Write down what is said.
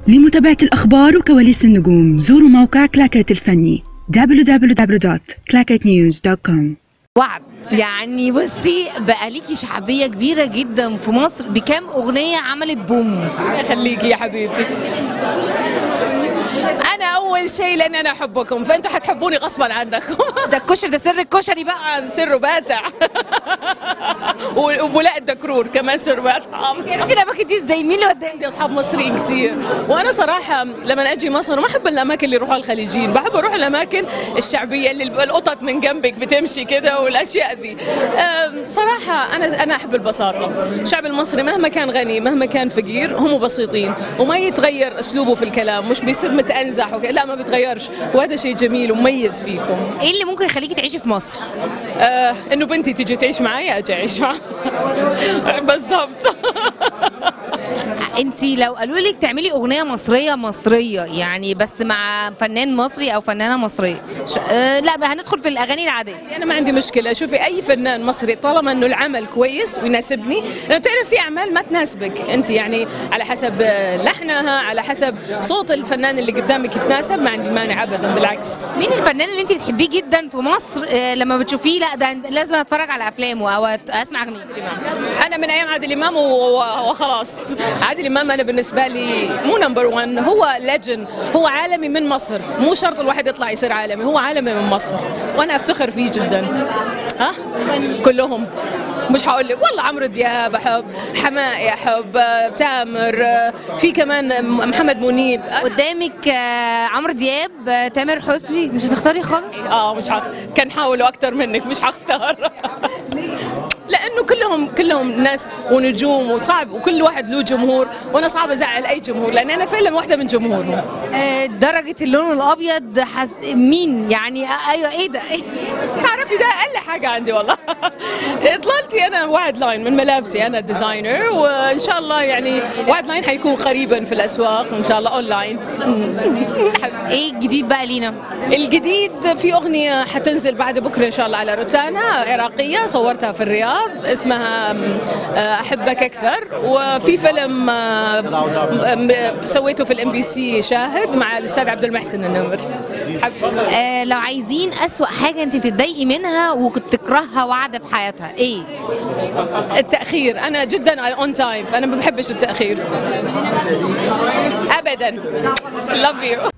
لمتابعة الأخبار وكواليس النجوم زوروا موقع كلاكيت الفني www.clacketnews.com وعد يعني بصي بقى ليكي شعبيه كبيره جدا في مصر بكام اغنيه عملت بوم يخليكي يا حبيبتي انا اول شيء لان انا احبكم فانتوا حتحبوني غصبا عنكم ده الكشري ده سر الكشري بقى طبعاً سره باتع وبولاء الدكرور كمان سره باتع انت الاماكن دي ازاي مين اللي وداك عندي اصحاب مصريين كثير وانا صراحه لما اجي مصر ما احب الاماكن اللي يروحوها الخليجيين بحب اروح الاماكن الشعبيه اللي القطط من جنبك بتمشي كده والاشياء دي أم، صراحه انا انا احب البساطه الشعب المصري مهما كان غني مهما كان فقير هم بسيطين وما يتغير اسلوبه في الكلام مش بيصير متانزح وكده لا ما بيتغيرش وهذا شيء جميل ومميز فيكم ايه اللي ممكن يخليكي تعيشي في مصر آه انه بنتي تيجي تعيش معي اجي اعيش معها بالضبط انت لو قالوا لك تعملي اغنيه مصريه مصريه يعني بس مع فنان مصري او فنانه مصريه ش... آه لا بقى هندخل في الاغاني العاديه انا ما عندي مشكله شوفي اي فنان مصري طالما انه العمل كويس ويناسبني لانه تعرف في اعمال ما تناسبك انت يعني على حسب لحنها على حسب صوت الفنان اللي قدامك يتناسب ما عندي مانع ابدا بالعكس مين الفنان اللي انت بتحبيه جدا في مصر آه لما بتشوفيه لا ده لازم اتفرج على افلامه او أت- اسمع اغنيه انا من ايام عادل امام و- وخلاص عادل امام انا بالنسبه لي مو نمبر 1 هو ليجن هو عالمي من مصر مو شرط الواحد يطلع يصير عالمي هو عالمي من مصر وانا افتخر فيه جدا ها كلهم مش هقول لك والله عمرو دياب احب حماقي احب آه، تامر آه، في كمان محمد منيب قدامك آه عمرو دياب آه تامر حسني مش هتختاري خالص اه مش حق. كان حاولوا اكثر منك مش حختار لانه كلهم كلهم ناس ونجوم وصعب وكل واحد له جمهور وانا صعب ازعل اي جمهور لان انا فعلا واحده من جمهورهم آه درجه اللون الابيض حس... مين يعني آه ايوه ايه ده تعرفي ده اقل حاجه عندي والله طلعتي انا واحد لاين من ملابسي انا ديزاينر وان شاء الله يعني واحد لاين حيكون قريبا في الاسواق وان شاء الله اونلاين ايه الجديد بقى لينا الجديد في أغنية حتنزل بعد بكرة إن شاء الله على روتانا عراقية صورتها في الرياض اسمها آه، أحبك أكثر وفي فيلم آه، م- سويته في الام بي سي شاهد مع الأستاذ عبد المحسن النمر حب- آه لو عايزين اسوأ حاجه انت بتتضايقي منها وكنت تكرهها واحده في حياتها ايه التأخير أنا جدا اون تايم فأنا ما بحبش التأخير أبدا love you